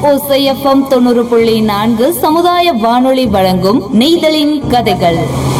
ஓசைஎஃப்எம் தொண்ணூறு புள்ளி நான்கு சமுதாய வானொலி வழங்கும் நெய்தலின் கதைகள்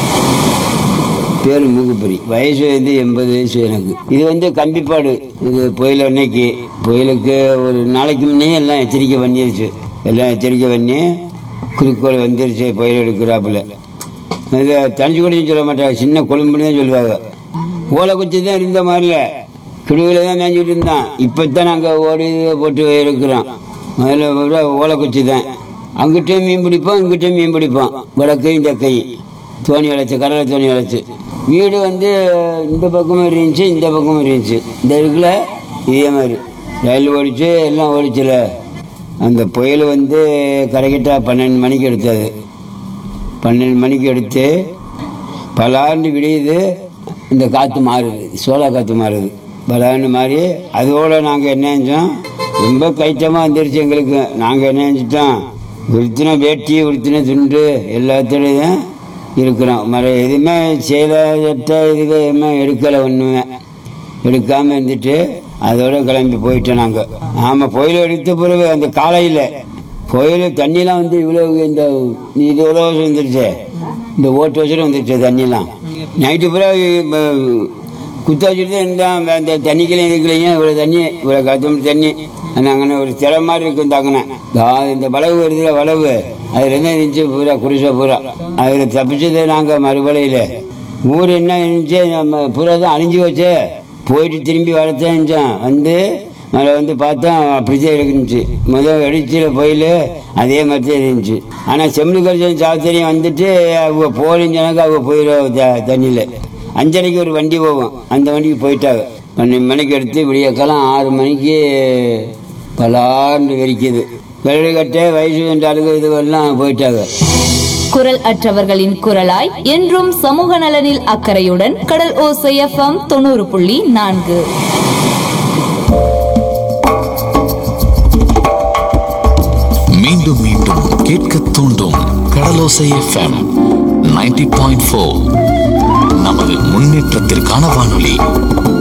பேர் மூக்குப்பொறி வயசு வந்து எண்பது வயசு எனக்கு இது வந்து கம்பிப்பாடு இது புயல் அன்னைக்கு புயலுக்கு ஒரு நாளைக்கு முன்னே எல்லாம் எச்சரிக்கை பண்ணிருச்சு எல்லாம் எச்சரிக்கை பண்ணி குறிக்கோள் வந்துருச்சு புயல் எடுக்கிறாப்புல இது தனிச்சு கூட சொல்ல மாட்டாங்க சின்ன கொழும்புன்னு தான் சொல்லுவாங்க ஓலை குச்சி தான் இருந்த மாதிரில கிடுவில் தான் மேய்ஞ்சிட்டு இருந்தான் இப்போ தான் நாங்கள் ஓடி இதை போட்டு இருக்கிறோம் அதில் விட ஓலை குச்சி தான் அங்கிட்டையும் மீன் பிடிப்போம் இங்கிட்டையும் மீன் பிடிப்போம் வடக்கையும் தெக்கையும் தோணி வளைச்சு கடலை தோணி வளைச்சு வீடு வந்து இந்த பக்கமும் இருந்துச்சு இந்த பக்கமும் இருந்துச்சு இந்த இருக்குல இதே மாதிரி ரயில் ஓடிச்சு எல்லாம் ஓடிச்சுல அந்த புயல் வந்து கரெக்டாக பன்னெண்டு மணிக்கு எடுத்தது பன்னெண்டு மணிக்கு எடுத்து பலாண்டு விடியுது இந்த காற்று மாறுது சோளா காற்று மாறுது பலாண்டு மாறி அதோட நாங்கள் என்ன செஞ்சோம் ரொம்ப கைட்டமாக வந்துருச்சு எங்களுக்கு நாங்கள் என்ன செஞ்சிட்டோம் உடுத்தின வேட்டி உடுத்தின துண்டு எல்லாத்துலேயும் இருக்கிறோம் மர எதுவுமே சேலை சட்டை இதுக்கு எதுவுமே எடுக்கலை ஒன்றுமே எடுக்காமல் இருந்துட்டு அதோட கிளம்பி போயிட்டோம் நாங்கள் ஆமாம் புயல் எடுத்த பிறகு அந்த காலையில் புயல் தண்ணிலாம் வந்து இவ்வளோ இந்த இது இவ்வளோ வந்துருச்சு இந்த ஓட்டு வச்சுட்டு வந்துருச்சு தண்ணிலாம் நைட்டு பூரா குத்த வச்சுட்டு தான் இருந்தான் அந்த தண்ணிக்கலையும் இதுக்கலையும் இவ்வளோ தண்ணி இவ்வளோ கத்தம் தண்ணி நாங்கள் ஒரு திரை மாதிரி இருக்கும் தாங்கினேன் இந்த வளவு வருதுல வளவு அதில் என்ன இருந்துச்சு பூரா குடிசை பூரா அதில் தப்பிச்சது நாங்கள் மறுபலையில் ஊர் என்ன இருந்துச்சு நம்ம பூரா தான் அழிஞ்சு வச்சு போயிட்டு திரும்பி வரத்தான் இருந்துச்சோம் வந்து அதில் வந்து பார்த்தா அப்படிதான் இருந்துச்சு முதல் வெடிச்சில போயில அதே மாதிரி தான் இருந்துச்சு ஆனால் செம்மு கரிசன் சாத்திரியம் வந்துட்டு அவங்க போலிஞ்சனாக்க அவங்க போயிடும் தண்ணியில் அஞ்சரைக்கு ஒரு வண்டி போகும் அந்த வண்டிக்கு போயிட்டாங்க பன்னெண்டு மணிக்கு எடுத்து விடியக்காலம் ஆறு மணிக்கு பலாண்டு வெடிக்குது வெள்ளக்கட்டை வயசு ரெண்டு அழுகு இதுவெல்லாம் போயிட்டாங்க குரல் அற்றவர்களின் குரலாய் என்றும் சமூக நலனில் அக்கறையுடன் கடல் ஓசைஎஃப்எம் தொண்ணூறு புள்ளி நான்கு மீண்டும் மீண்டும் கேட்க தூண்டும் கடலோசை எஃப்எம் 90.4 பாயிண்ட் நமது முன்னேற்றத்திற்கான வானொலி